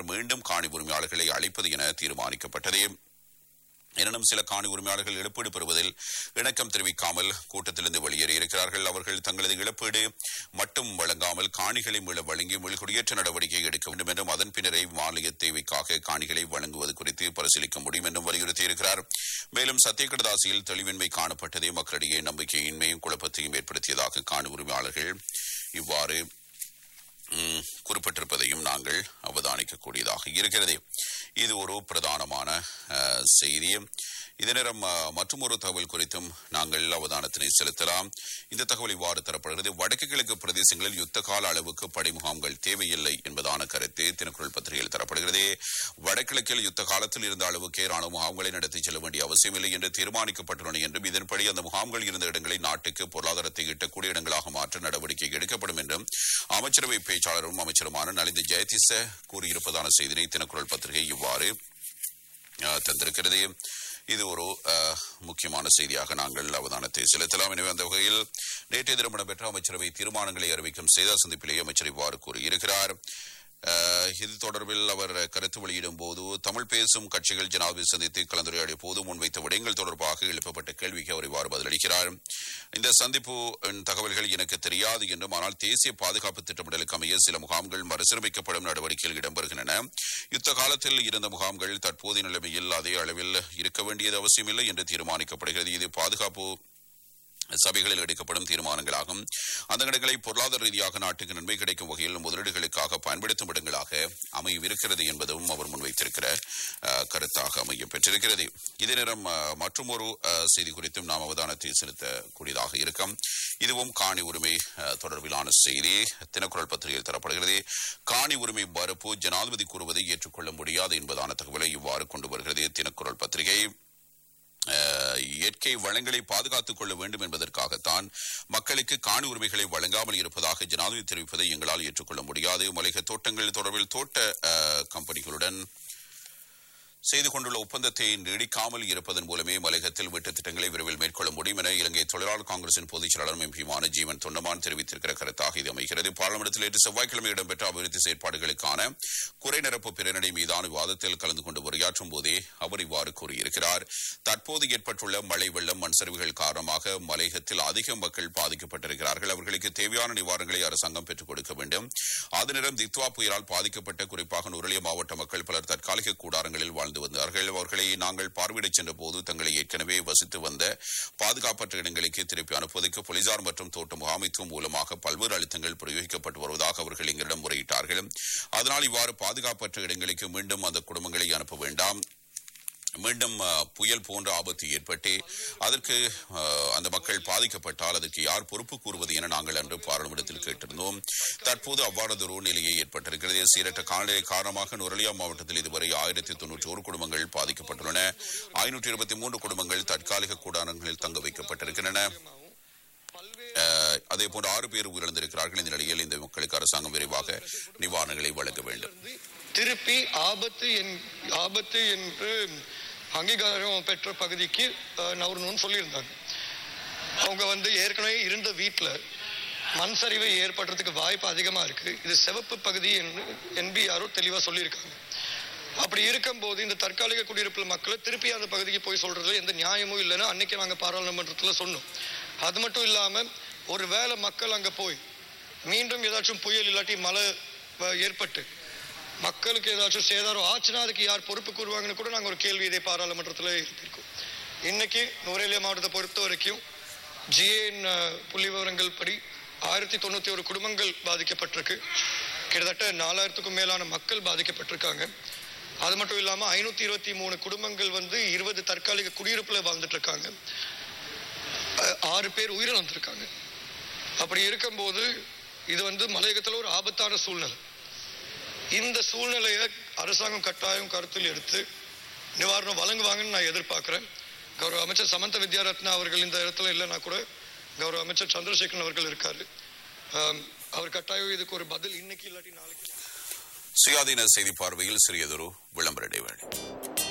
மீண்டும் காணி உரிமையாளர்களை அழைப்பது என தீர்மானிக்கப்பட்டது எனினும் சில காணி உரிமையாளர்கள் இழப்பீடு பெறுவதில் இணக்கம் தெரிவிக்காமல் கூட்டத்திலிருந்து வெளியேறி இருக்கிறார்கள் அவர்கள் தங்களது இழப்பீடு மட்டும் வழங்காமல் காணிகளை மீள வழங்கி மீள்குடியேற்ற நடவடிக்கை எடுக்க வேண்டும் என்றும் அதன் பின்னரே மாநில தேவைக்காக காணிகளை வழங்குவது குறித்து பரிசீலிக்க முடியும் என்றும் வலியுறுத்தியிருக்கிறார் மேலும் சத்தியக்கடதாசியில் தெளிவின்மை காணப்பட்டதே மக்களிடையே நம்பிக்கையின்மையும் குழப்பத்தையும் ஏற்படுத்தியதாக காணி உரிமையாளர்கள் இவ்வாறு ம், குறிப்பிட்டிருப்பதையும் நாங்கள் அவதானிக்கக்கூடியதாக இருக்கிறது இது ஒரு பிரதானமான அஹ், செய்தி இதே நேரம் மற்றும் ஒரு தகவல் குறித்தும் நாங்கள் அவதானத்தினை செலுத்தலாம் இந்த தகவல் இவ்வாறு தரப்படுகிறது வடக்கு கிழக்கு பிரதேசங்களில் யுத்த கால அளவுக்கு படைமுகாம்கள் தேவையில்லை என்பதான கருத்து தினக்குரல் பத்திரிகையில் தரப்படுகிறது வடகிழக்கில் யுத்த காலத்தில் இருந்த அளவுக்கே ராணுவ முகாம்களை நடத்தி செல்ல வேண்டிய அவசியமில்லை என்று தீர்மானிக்கப்பட்டுள்ளன என்றும் இதன்படி அந்த முகாம்கள் இருந்த இடங்களை நாட்டுக்கு பொருளாதாரத்தை ஈட்டக்கூடிய இடங்களாக மாற்ற நடவடிக்கை எடுக்கப்படும் என்றும் அமைச்சரவை பேச்சாளரும் அமைச்சருமான நலிந்த ஜெயதிச கூறியிருப்பதான செய்தினை தினக்குரல் பத்திரிகை இவ்வாறு அஹ், தந்திருக்கிறது இது ஒரு அஹ், முக்கியமான செய்தியாக நாங்கள் அவதானத்தை செலுத்தலாம் எனவே அந்த வகையில் நேற்றைய தினம் இடம்பெற்ற அமைச்சரவை தீர்மானங்களை அறிவிக்கும் செய்தா சந்திப்பிலேயே அமைச்சர் இவ்வாறு கூறியிருக்கிறார் அஹ், இது தொடர்பில் அவர் கருத்து வெளியிடும் போது தமிழ் பேசும் கட்சிகள் ஜனாதிபதி சந்தித்து கலந்துரையாடிய போது முன்வைத்த விடயங்கள் தொடர்பாக எழுப்பப்பட்ட கேள்விக்கு அவர் இவ்வாறு பதிலளிக்கிறார் இந்த சந்திப்பு அஹ், தகவல்கள் எனக்கு தெரியாது என்றும் ஆனால் தேசிய பாதுகாப்பு திட்டமிடலுக்கு அமைய சில முகாம்கள் மறுசீரமைக்கப்படும் நடவடிக்கைகள் இடம்பெறுகின்றன யுத்த காலத்தில் இருந்த முகாம்கள் தற்போதைய நிலைமையில் அதே அளவில் இருக்க வேண்டியது அவசியமில்லை என்று தீர்மானிக்கப்படுகிறது இது பாதுகாப்பு சபைகளில் எடுக்கப்படும் தீர்மானங்களாகும் அந்த இடங்களை பொருளாதார ரீதியாக நாட்டுக்கு நன்மை கிடைக்கும் வகையில் முதலீடுகளுக்காக பயன்படுத்தும் இடங்களாக அமையவிருக்கிறது என்பதும் அவர் முன்வைத்திருக்கிற அஹ், கருத்தாக அமைய பெற்றிருக்கிறது இதே நேரம் மற்றும் ஒரு செய்தி குறித்தும் நாம் அவதானத்தை செலுத்தக்கூடியதாக இருக்கும் இதுவும் காணி உரிமை அஹ், தொடர்பிலான செய்தி தினக்குரல் பத்திரிகையில் தரப்படுகிறது காணி உரிமை மறுப்பு ஜனாதிபதி கூறுவதை ஏற்றுக்கொள்ள முடியாது என்பதான தகவலை இவ்வாறு கொண்டு வருகிறது தினக்குரல் பத்திரிகை அஹ், இயற்கை வளங்களை பாதுகாத்துக் கொள்ள வேண்டும் என்பதற்காகத்தான் மக்களுக்கு காணி உரிமைகளை வழங்காமல் இருப்பதாக ஜனாதிபதி தெரிவிப்பதை எங்களால் ஏற்றுக்கொள்ள முடியாது மளிகை தோட்டங்கள் தொடர்பில் தோட்ட அஹ், கம்பெனிகளுடன் செய்து கொண்டுள்ள ஒப்பந்தத்தை நீடிக்காமல் இருப்பதன் மூலமே மலையகத்தில் வீட்டு திட்டங்களை விரைவில் மேற்கொள்ள முடியும் என இலங்கை தொழிலாளர் காங்கிரசின் பொதுச் செயலாளர் எம்பியுமான ஜீவன் தொண்டமான் தெரிவித்திருக்கிற கருத்தாக இது அமைகிறது பார்லிமெண்டத்தில் நேற்று செவ்வாய்க்கிழமை இடம்பெற்ற அபிவிருத்தி செயற்பாடுகளுக்கான குறை நிரப்பு பிரேரணை மீதான விவாதத்தில் கலந்து கொண்டு உரையாற்றும் போதே அவர் இவ்வாறு கூறியிருக்கிறார் தற்போது ஏற்பட்டுள்ள மழை வெள்ளம் மண் சரிவுகள் காரணமாக மலையகத்தில் அதிக மக்கள் பாதிக்கப்பட்டிருக்கிறார்கள் அவர்களுக்கு தேவையான நிவாரணங்களை அரசாங்கம் பெற்றுக் கொடுக்க வேண்டும் அதே நேரம் தித்வா புயலால் பாதிக்கப்பட்ட குறிப்பாக நுரலிய மாவட்ட மக்கள் பலர் தற்காலிக கூடாரங்களில் வாழ்ந்து வந்தார்கள் அவர்களை நாங்கள் பார்வையிடச் சென்ற போது தங்களை ஏற்கனவே வசித்து வந்த பாதுகாப்பற்ற இடங்களுக்கு திருப்பி அனுப்புவதற்கு போலீசார் மற்றும் தோட்ட முகாமைத்துவம் மூலமாக பல்வேறு அழுத்தங்கள் பிரயோகிக்கப்பட்டு வருவதாக அவர்கள் எங்களிடம் முறையிட்டார்கள் அதனால் இவ்வாறு பாதுகாப்பற்ற இடங்களுக்கு மீண்டும் அந்த குடும்பங்களை அனுப்ப வேண்டாம் மீண்டும் அஹ், புயல் போன்ற ஆபத்து ஏற்பட்டு அதற்கு அஹ், அந்த மக்கள் பாதிக்கப்பட்டால் அதற்கு யார் பொறுப்பு கூறுவது என நாங்கள் அன்று பாராளுமன்றத்தில் கேட்டிருந்தோம் தற்போது அவ்வாறதொரு நிலையை ஏற்பட்டிருக்கிறது சீரற்ற காலநிலை காரணமாக நுரலியா மாவட்டத்தில் இதுவரை ஆயிரத்தி தொன்னூற்றி ஒரு குடும்பங்கள் பாதிக்கப்பட்டுள்ளன ஐநூற்றி இருபத்தி மூன்று குடும்பங்கள் தற்காலிக கூடாரங்களில் தங்க வைக்கப்பட்டிருக்கின்றன அஹ், அதே போன்று ஆறு பேர் உயிரிழந்திருக்கிறார்கள் இந்த நிலையில் இந்த மக்களுக்கு அரசாங்கம் விரைவாக நிவாரணங்களை வழங்க வேண்டும் திருப்பி ஆபத்து என் ஆபத்து என்று அங்கீகாரம் பெற்ற பகுதிக்கு அஹ், நவரணும்னு சொல்லியிருந்தாங்க அவங்க வந்து ஏற்கனவே இருந்த வீட்டில் மண் சரிவு ஏற்படுறதுக்கு வாய்ப்பு அதிகமாக இருக்கு இது சிவப்பு பகுதி என்று என்பிஆரோ தெளிவாக சொல்லியிருக்காங்க அப்படி இருக்கும்போது இந்த தற்காலிக குடியிருப்பு மக்களை திருப்பி அந்த பகுதிக்கு போய் சொல்றதுல எந்த நியாயமும் இல்லைன்னு அன்னைக்கு நாங்கள் பாராளுமன்றத்தில் சொன்னோம் அது மட்டும் இல்லாமல் ஒரு வேளை மக்கள் அங்கே போய் மீண்டும் ஏதாச்சும் புயல் இல்லாட்டி மழை அஹ், ஏற்பட்டு மக்களுக்கு ஏதாச்சும் சேதாரம் ஆச்சுன்னா அதுக்கு யார் பொறுப்பு கூறுவாங்கன்னு கூட நாங்கள் ஒரு கேள்வி இதே பாராளுமன்றத்தில் எழுப்பியிருக்கோம் இன்னைக்கு நுரேலியா மாவட்டத்தை பொறுத்த வரைக்கும் ஜிஏன் புள்ளி விவரங்கள் படி ஆயிரத்தி தொண்ணூத்தி ஒரு குடும்பங்கள் பாதிக்கப்பட்டிருக்கு கிட்டத்தட்ட நாலாயிரத்துக்கும் மேலான மக்கள் பாதிக்கப்பட்டிருக்காங்க அது மட்டும் இல்லாம ஐநூத்தி இருபத்தி மூணு குடும்பங்கள் வந்து இருபது தற்காலிக குடியிருப்புல வாழ்ந்துட்டு இருக்காங்க அஹ், ஆறு பேர் உயிரிழந்திருக்காங்க அப்படி இருக்கும்போது இது வந்து மலையகத்துல ஒரு ஆபத்தான சூழ்நிலை இந்த சூழ்நிலையை அரசாங்கம் கட்டாயம் கருத்தில் எடுத்து நிவாரணம் வழங்குவாங்கன்னு நான் எதிர்பார்க்கிறேன் கௌரவ அமைச்சர் சமந்த வித்யாரத்னா அவர்கள் இந்த இடத்துல இல்லைன்னா கூட கௌரவ அமைச்சர் சந்திரசேகரன் அவர்கள் இருக்காரு ஆம், அவர் கட்டாயம் இதுக்கு ஒரு பதில் இன்னைக்கு இல்லாட்டி நாளைக்கு சுயாதீன செய்தி பார்வையில் சிறியதொரு விளம்பர இடைவேளை